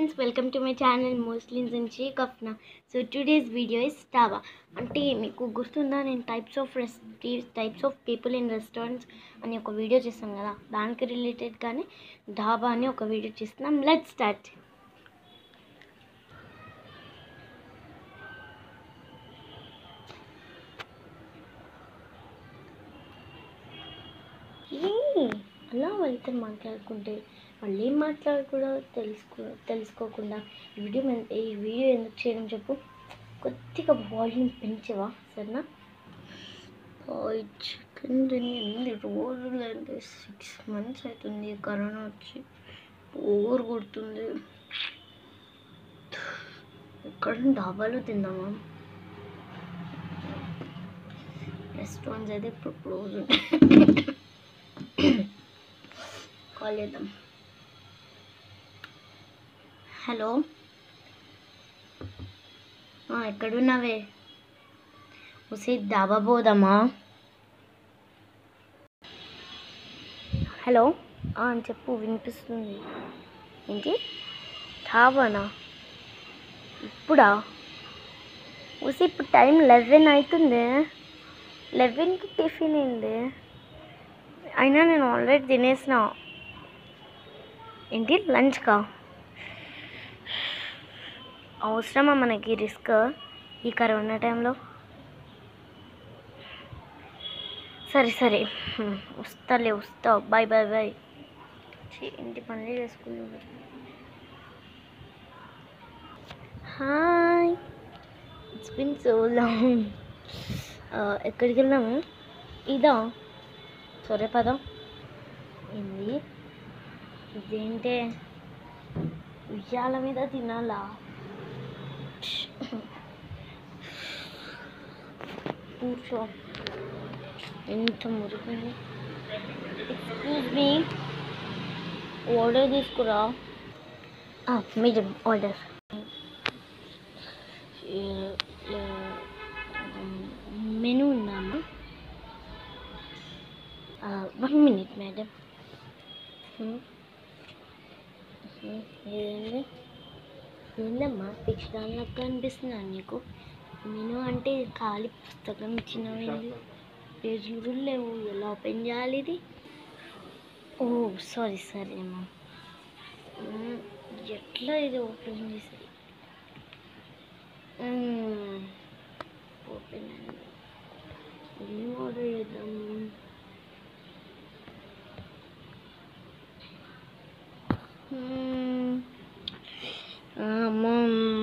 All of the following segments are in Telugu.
Friends welcome to my channel Muslims and Sheikh Afna so today's video is tawa అంటే మీకు గుర్తుందా నేను types of res types of people in restaurants అని ఒక వీడియో చేస్తాను కదా దానికి రిలేటెడ్ కానీ డాబా అని ఒక వీడియో చేస్తున్నాం లెట్ స్టార్ట్ అలా వాళ్ళతో మాట్లాడుకుంటే వాళ్ళు ఏం మాట్లాడకూడదో తెలుసుకో తెలుసుకోకుండా ఈ వీడియో మెన్- ఈ వీడియో ఎందుకు చేయడం చెప్పు కొద్దిగా వాల్యూమ్ పెంచవా సరేనా చికెన్ తిని ఎన్ని రోజులు అంటే సిక్స్ మంత్స్ అవుతుంది కరోనా వచ్చి బోర్ కొడుతుంది ఎక్కడ డాబాలో తిందామా రెస్టారెంట్స్ అయితే ఇప్పుడు క్లోజ్ కాల్ చేద్దాం హలో ఆ, ఎక్కడున్నావే ఉసే డాబా పోదామా హలో ఆ, చెప్పు వినిపిస్తుంది ఏంటి డాబానా ఇప్పుడా ఉసి ఇప్పుడు టైం లెవెన్ అవుతుంది లెవెన్కి టిఫిన్ ఏంది అయినా నేను ఆల్రెడీ తినేసిన ఏంటి లంచ్కా అవసరమా మనకి రిస్క్ ఈ కరోనా టైంలో సరే సరే హ్మ్, వస్తాలే వస్తా బాయ్ బాయ్ బాయ్ ఛీ, ఇంటి పనులు చేసుకున్నాను hi it's been so long ఎక్కడికి వెళ్దాము ఇదా సరే పదం ఏంది ఇదేంటే ఉయ్యాల మీద తినాలా కూర్చో ఎంత మురిగింది ఎక్స్క్యూజ్ మీ ఆర్డర్ తీసుకురా మీడియం ఆర్డర్ మెనూ ఉందమ్మా వన్ మినిట్ మేడం ఏదండి ఏందమ్మా పిచ్చిదానిలాగా అనిపిస్తున్నాను నీకు మెనూ అంటే ఖాళీ పుస్తకం ఇచ్చినవేంది పేజీలు కూడా లేవు ఎలా ఓపెన్ చేయాలి ఇది ఓ సారీ సారీ అమ్మా మ్మ్, ఎట్లా ఇది ఓపెన్ చేసేది మ్మ్, ఓపెన్ అయింది ఏం ఆర్డర్ చేద్దాం మ్మ్. ఆ, అమ్మా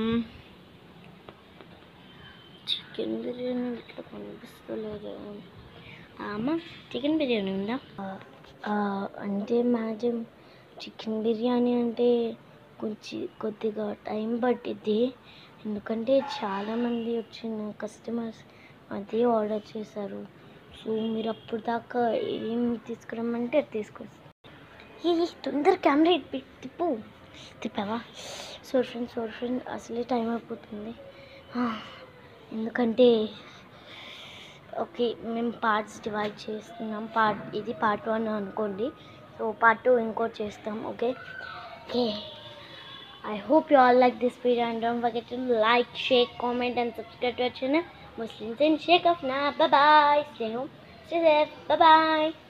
చికెన్ బిర్యానీ ఇట్లా కనిపిస్తలేదు ఆ, అమ్మ చికెన్ బిర్యానీ ఉందా ఆ, ఆ, అంటే మేడం చికెన్ బిర్యానీ అంటే కొంచెం కొద్దిగా టైం పట్టిద్ది ఎందుకంటే చాలామంది వచ్చిన కస్టమర్స్ అదే ఆర్డర్ చేశారు సో మీరు అప్పుడు దాకా ఏం తీసుకురమ్మంటే అది తీసుకొస్తాను ఏ ఏ, తొందర కెమెరా ఇటు పెట్టి తిప్పు తిప్పావా సోర్ ఫ్రెండ్ సోర్ ఫ్రెండ్ అసలే టైం అయిపోతుంది ఆ, ఎందుకంటే ఓకే మేము పార్ట్స్ డివైడ్ చేస్తున్నాం పార్ట్ ఇది పార్ట్ వన్ అనుకోండి సో పార్ట్ టూ ఇంకోటి చేస్తాం okay okay I hope you all like this video and don't forget to like share comment and subscribe to our channel Muslims and Sheikh Afna bye stay home stay safe bye